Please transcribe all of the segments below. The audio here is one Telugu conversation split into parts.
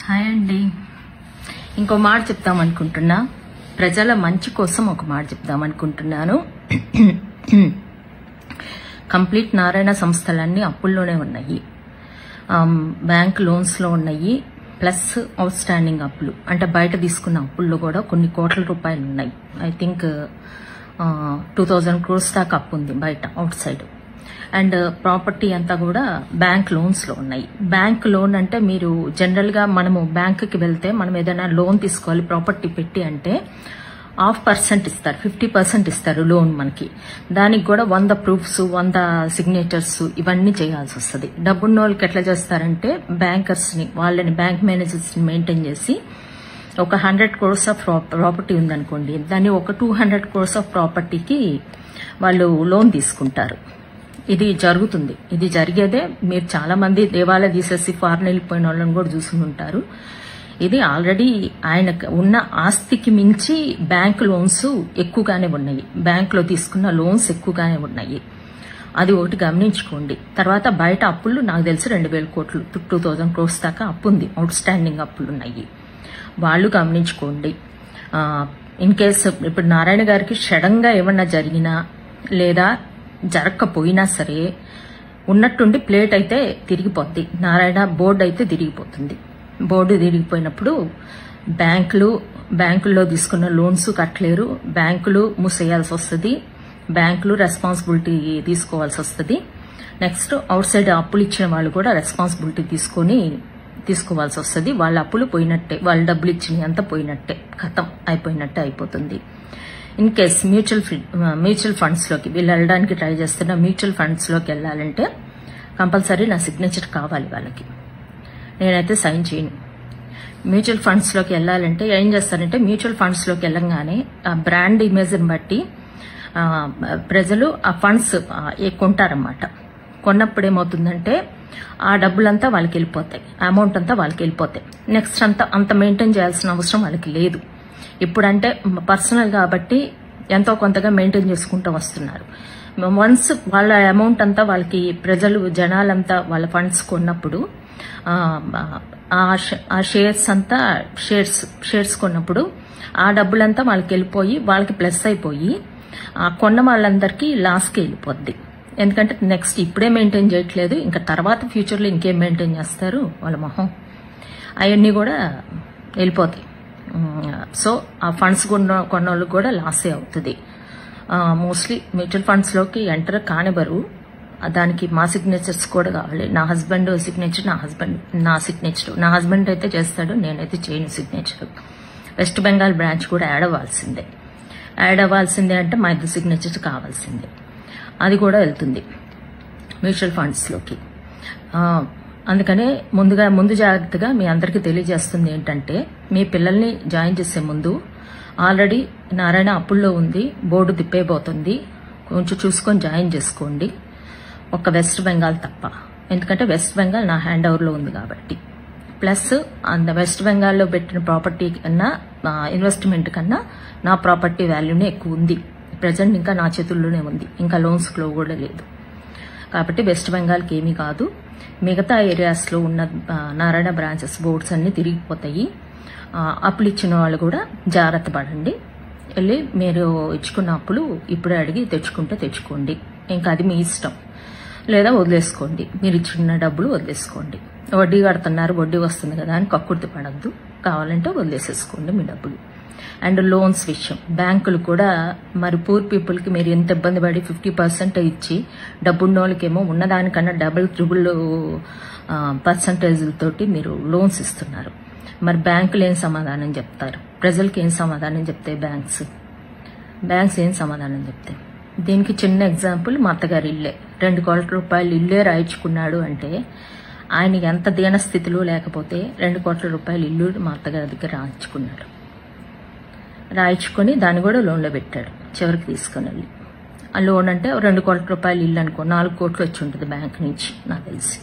హాయ్ అండి ఇంకో మాట చెప్తాం అనుకుంటున్నా ప్రజల మంచి కోసం ఒక మాట చెప్దాం అనుకుంటున్నాను కంప్లీట్ నారాయణ సంస్థలన్నీ అప్పుల్లోనే ఉన్నాయి ఆమ్, బ్యాంక్ లోన్స్ లో ఉన్నాయి ప్లస్ అవుట్ స్టాండింగ్ అప్పులు అంటే బయట తీసుకున్న అప్పుల్లో కూడా కొన్ని కోట్ల రూపాయలు ఉన్నాయి I think two thousand crores దాకా అప్పు ఉంది బయట అవుట్ సైడ్ అండ్ ప్రాపర్టీ అంతా కూడా బ్యాంక్ లోన్స్ లో ఉన్నాయి బ్యాంక్ లోన్ అంటే మీరు జనరల్ గా మనము బ్యాంక్ కి వెళ్తే మనం ఏదైనా లోన్ తీసుకోవాలి ప్రాపర్టీ పెట్టి అంటే హాఫ్ పర్సెంట్ ఇస్తారు ఫిఫ్టీ పర్సెంట్ ఇస్తారు లోన్ మనకి దానికి కూడా వంద ప్రూఫ్స్ వంద సిగ్నేచర్స్ ఇవన్నీ చేయాల్సి వస్తుంది డబ్బున్న వాళ్ళకి ఎట్లా చేస్తారంటే బ్యాంకర్స్ ని వాళ్ళని బ్యాంక్ మేనేజర్స్ ని మెయింటైన్ చేసి ఒక హండ్రెడ్ క్రోర్స్ ఆఫ్ ప్రాపర్టీ ఉందనుకోండి దాన్ని ఒక టూ హండ్రెడ్ క్రోర్స్ ఆఫ్ ప్రాపర్టీకి వాళ్ళు లోన్ తీసుకుంటారు ఇది జరుగుతుంది ఇది జరిగేదే మీరు చాలా మంది దేవాలయ తీసేసి ఫారెన్ వెళ్ళిపోయిన వాళ్ళని కూడా చూసి ఉంటారు ఇది ఆల్రెడీ ఆయనకు ఉన్న ఆస్తికి మించి బ్యాంక్ లోన్స్ ఎక్కువగానే ఉన్నాయి బ్యాంక్ లో తీసుకున్న లోన్స్ ఎక్కువగానే ఉన్నాయి అది ఒకటి గమనించుకోండి తర్వాత బయట అప్పులు నాకు తెలిసి రెండు వేల కోట్లు టూ థౌజండ్ క్రోర్స్ దాకా అప్పు ఉంది అవుట్ స్టాండింగ్ అప్పులు ఉన్నాయి వాళ్ళు గమనించుకోండి ఇన్ కేస్ ఇప్పుడు నారాయణ గారికి సడన్ గా ఏమన్నా జరిగినా లేదా జరగకపోయినా సరే ఉన్నట్టుండి ప్లేట్ అయితే తిరిగిపోద్ది నారాయణ బోర్డు అయితే తిరిగిపోతుంది బోర్డు తిరిగిపోయినప్పుడు బ్యాంకులు బ్యాంకుల్లో తీసుకున్న లోన్స్ కట్టలేరు బ్యాంకులు మూసేయాల్సి వస్తుంది బ్యాంకులు రెస్పాన్సిబిలిటీ తీసుకోవాల్సి వస్తుంది నెక్స్ట్ అవుట్ సైడ్ అప్పులు ఇచ్చిన వాళ్ళు కూడా రెస్పాన్సిబిలిటీ తీసుకొని తీసుకోవాల్సి వస్తుంది వాళ్ళ అప్పులు పోయినట్టే వాళ్ళ డబ్బులు ఇచ్చిన అంతా పోయినట్టే ఖతం అయిపోయినట్టే అయిపోతుంది in case mutual mutual funds లోకి వీళ్ళు వెళ్ళడానికి ట్రై చేస్తున్న మ్యూచువల్ ఫండ్స్ లోకి వెళ్ళాలంటే కంపల్సరీ నా సిగ్నేచర్ కావాలి వాళ్ళకి నేనైతే సైన్ చేయను మ్యూచువల్ ఫండ్స్ లోకి వెళ్ళాలంటే ఏం చేస్తారంటే మ్యూచువల్ ఫండ్స్ లోకి వెళ్ళంగానే ఆ బ్రాండ్ ఇమేజ్ ని బట్టి ఆ, ప్రజలు ఆ ఫండ్స్ కొంటారన్నమాట కొన్నప్పుడు ఏమవుతుందంటే ఆ డబ్బులంతా వాళ్ళకి వెళ్ళిపోతాయి ఆ అమౌంట్ అంతా వాళ్ళకి వెళ్ళిపోతాయి నెక్స్ట్ అంతా అంత మెయింటైన్ చేయాల్సిన అవసరం వాళ్ళకి లేదు ఇప్పుడంటే పర్సనల్ కాబట్టి ఎంతో కొంతగా మెయింటైన్ చేసుకుంటూ వస్తున్నారు వన్స్ వాళ్ళ అమౌంట్ అంతా వాళ్ళకి ప్రజలు జనాలంతా వాళ్ళ ఫండ్స్ కొన్నప్పుడు ఆ, ఆ ష- ఆ షేర్స్ అంతా షేర్స్ షేర్స్ కొన్నప్పుడు ఆ డబ్బులంతా వాళ్ళకి వెళ్ళిపోయి వాళ్ళకి ప్లస్ అయిపోయి ఆ కొన్న వాళ్ళందరికీ లాస్కి వెళ్ళిపోద్ది ఎందుకంటే నెక్స్ట్ ఇప్పుడే మెయింటైన్ చేయట్లేదు ఇంకా తర్వాత ఫ్యూచర్లో ఇంకేం మెయింటైన్ చేస్తారు వాళ్ళ మొహం అవన్నీ కూడా వెళ్ళిపోతాయి సో ఆ ఫండ్స్ కొన్న కొన్న వాళ్ళకి కూడా లాసే అవుతుంది మోస్ట్లీ మ్యూచువల్ ఫండ్స్లోకి ఎంటర్ కానివ్వరు ఆ దానికి మా సిగ్నేచర్స్ కూడా కావాలి నా హస్బెండ్ సిగ్నేచర్ నా హస్బెండ్ నా సిగ్నేచర్ నా హస్బెండ్ అయితే చేస్తాడు నేనైతే చేయను సిగ్నేచర్ వెస్ట్ బెంగాల్ బ్రాంచ్ కూడా యాడ్ అవ్వాల్సిందే యాడ్ అవ్వాల్సిందే అంటే మా ఇద్దరు సిగ్నేచర్స్ కావాల్సిందే అది కూడా వెళ్తుంది మ్యూచువల్ ఫండ్స్లోకి ఆ, అందుకనే ముందుగా ముందు జాగ్రత్తగా మీ అందరికీ తెలియజేస్తుంది ఏంటంటే మీ పిల్లల్ని జాయిన్ చేసే ముందు ఆల్రెడీ నారాయణ అప్పుల్లో ఉంది బోర్డు తిప్పేయబోతుంది కొంచెం చూసుకొని జాయిన్ చేసుకోండి ఒక్క వెస్ట్ బెంగాల్ తప్ప ఎందుకంటే వెస్ట్ బెంగాల్ నా హ్యాండ్ ఓవర్లో ఉంది కాబట్టి ప్లస్ అంత వెస్ట్ బెంగాల్లో పెట్టిన ప్రాపర్టీ కన్నా ఇన్వెస్ట్మెంట్ కన్నా నా ప్రాపర్టీ వాల్యూనే ఎక్కువ ఉంది ప్రజెంట్ ఇంకా నా చేతుల్లోనే ఉంది ఇంకా లోన్స్ ఫ్లో కూడా లేదు కాబట్టి వెస్ట్ బెంగాల్కి ఏమీ కాదు మిగతా ఏరియాస్లో ఉన్న ఆ, నారాయణ బ్రాంచెస్ బోర్డ్స్ అన్ని తిరిగిపోతాయి ఆ, అప్పులు ఇచ్చిన వాళ్ళు కూడా జాగ్రత్త పడండి వెళ్ళి మీరు ఇచ్చుకున్న అప్పులు ఇప్పుడే అడిగి తెచ్చుకుంటే తెచ్చుకోండి ఇంకా అది మీ ఇష్టం లేదా వదిలేసుకోండి మీరు ఇచ్చిన డబ్బులు వదిలేసుకోండి వడ్డీ కడుతున్నారు వడ్డీ వస్తుంది కదా అని కక్కుర్తి పడద్దు కావాలంటే వదిలేసేసుకోండి మీ డబ్బులు అండ్ లోన్స్ విషయం బ్యాంకులు కూడా మరి పూర్ పీపుల్కి మీరు ఎంత ఇబ్బంది పడి ఫిఫ్టీ పర్సెంట్ ఇచ్చి డబ్బున్న వాళ్ళకేమో ఉన్నదానికన్నా డబుల్ ట్రిబుల్ పర్సంటేజ్లతోటి మీరు లోన్స్ ఇస్తున్నారు మరి బ్యాంకులు ఏం సమాధానం చెప్తారు ప్రజలకి ఏం సమాధానం చెప్తాయి బ్యాంక్స్ బ్యాంక్స్ ఏం సమాధానం చెప్తాయి దీనికి చిన్న ఎగ్జాంపుల్ మా అత్తగారి ఇల్లే రెండు కోట్ల రూపాయలు ఇల్లే రాయించుకున్నాడు అంటే ఆయన ఎంత దీన స్థితిలో లేకపోతే రెండు కోట్ల రూపాయలు ఇల్లు మా అత్తగారి దగ్గర రాయించుకున్నాడు రాయించుకొని దాన్ని కూడా లోన్లో పెట్టాడు చివరికి తీసుకొని వెళ్ళి ఆ లోన్ అంటే రెండు కోట్ల రూపాయలు ఇల్లు అనుకో నాలుగు కోట్లు వచ్చి ఉంటుంది బ్యాంక్ నుంచి నాకు తెలిసి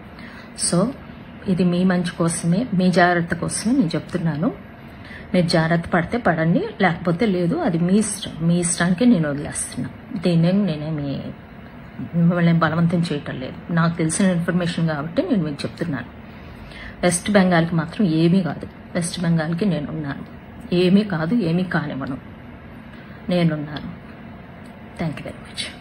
సో ఇది మీ మంచి కోసమే మీ జాగ్రత్త కోసమే నేను చెప్తున్నాను మీరు జాగ్రత్త పడితే పడండి లేకపోతే లేదు అది మీ ఇష్టం మీ ఇష్టానికి నేను వదిలేస్తున్నా దీన్నేం నేనేమి మిమ్మల్ని బలవంతం చేయటం లేదు నాకు తెలిసిన ఇన్ఫర్మేషన్ కాబట్టి నేను మీకు చెప్తున్నాను వెస్ట్ బెంగాల్కి మాత్రం ఏమీ కాదు వెస్ట్ బెంగాల్కి నేనున్నాను ఏమీ కాదు ఏమీ కానివ్వను నేనున్నాను థ్యాంక్ యూ వెరీ మచ్